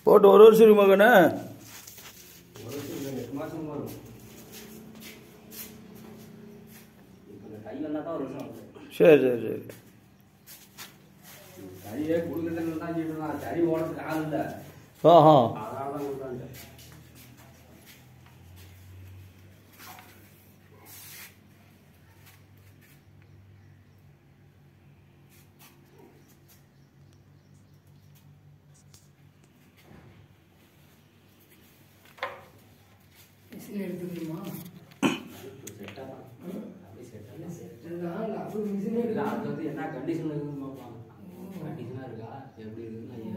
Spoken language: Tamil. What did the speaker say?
போட்டு ஒரு வருஷம் இருக்கு மகனே ஒரு வருஷம் இல்லை எட்டு மாதம் வரும் இப்போ இந்த கை வந்தால் தான் ஒரு வருஷம் ஆகுது சரி சரி சரி கையே கொடுக்குறதுன்னு தான் சொல்லிட்டு சரி ஓடுறதுக்கு ஆள் இல்லை ஆஹா அதனால தான் கொடுத்தாங்க மிஷின் எடுத்துக்கணுமா செட்டாக தான் அப்படி செட்டாக செட்டுதான் இல்லை அப்படி மிஷினே இல்லை அது வந்து என்ன கண்டிஷன் இருக்குன்னு பார்ப்பாங்க கண்டிஷனாக இருக்கா எப்படி இருக்குன்னு